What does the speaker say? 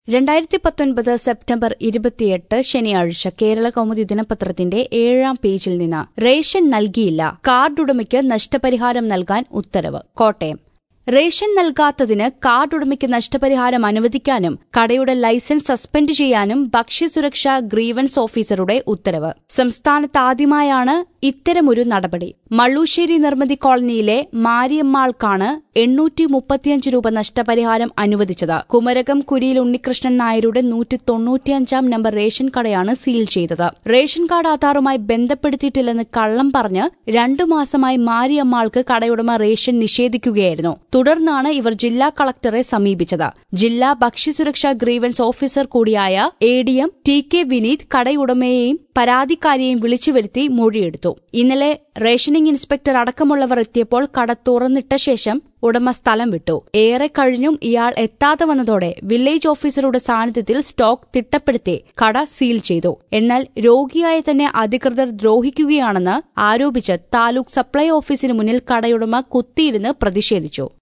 രണ്ടായിരത്തി പത്തൊൻപത് സെപ്റ്റംബർ ഇരുപത്തിയെട്ട് ശനിയാഴ്ച കേരള കൗമുദി ദിനപത്രത്തിന്റെ ഏഴാം പേജിൽ നിന്ന് റേഷൻ നൽകിയില്ല കാർഡുടമയ്ക്ക് നഷ്ടപരിഹാരം നൽകാൻ ഉത്തരവ് കോട്ടയം റേഷൻ നൽകാത്തതിന് കാർഡുടമയ്ക്ക് നഷ്ടപരിഹാരം അനുവദിക്കാനും കടയുടെ ലൈസൻസ് സസ്പെൻഡ് ചെയ്യാനും ഭക്ഷ്യസുരക്ഷാ ഗ്രീവൻസ് ഓഫീസറുടെ ഉത്തരവ് സംസ്ഥാനത്ത് ആദ്യമായാണ് ഇത്തരമൊരു നടപടി മള്ളൂശ്ശേരി നിർമ്മിതി കോളനിയിലെ മാരിയമ്മാൾക്കാണ് എണ്ണൂറ്റി മുപ്പത്തിയഞ്ച് രൂപ നഷ്ടപരിഹാരം അനുവദിച്ചത് കുമരകം കുരിയിൽ ഉണ്ണികൃഷ്ണൻ നായരുടെ നൂറ്റി തൊണ്ണൂറ്റിയഞ്ചാം നമ്പർ റേഷൻ കടയാണ് സീൽ ചെയ്തത് റേഷൻ കാർഡ് ആധാറുമായി ബന്ധപ്പെടുത്തിയിട്ടില്ലെന്ന് കള്ളം പറഞ്ഞ് രണ്ടു മാസമായി മാരിയമ്മാൾക്ക് കടയുടമ റേഷൻ നിഷേധിക്കുകയായിരുന്നു തുടർന്നാണ് ഇവർ ജില്ലാ കളക്ടറെ സമീപിച്ചത് ജില്ലാ ഭക്ഷ്യസുരക്ഷാ ഗ്രീവൻസ് ഓഫീസർ കൂടിയായ A D M T K Vineeth കടയുടമയെയും പരാതിക്കാരിയെയും വിളിച്ചുവരുത്തി മൊഴിയെടുത്തു ഇന്നലെ റേഷനിംഗ് ഇൻസ്പെക്ടർ അടക്കമുള്ളവർ എത്തിയപ്പോൾ കട തുറന്നിട്ട ശേഷം ഉടമ സ്ഥലം വിട്ടു ഏറെ കഴിഞ്ഞും ഇയാൾ എത്താതെ വന്നതോടെ വില്ലേജ് ഓഫീസറുടെ സാന്നിധ്യത്തിൽ സ്റ്റോക്ക് തിട്ടപ്പെടുത്തി കട സീൽ ചെയ്തു എന്നാൽ രോഗിയായ തന്നെ അധികൃതർ ദ്രോഹിക്കുകയാണെന്ന് ആരോപിച്ച് താലൂക്ക് സപ്ലൈ ഓഫീസിന് മുന്നിൽ കടയുടമ കുത്തിയിരുന്ന് പ്രതിഷേധിച്ചു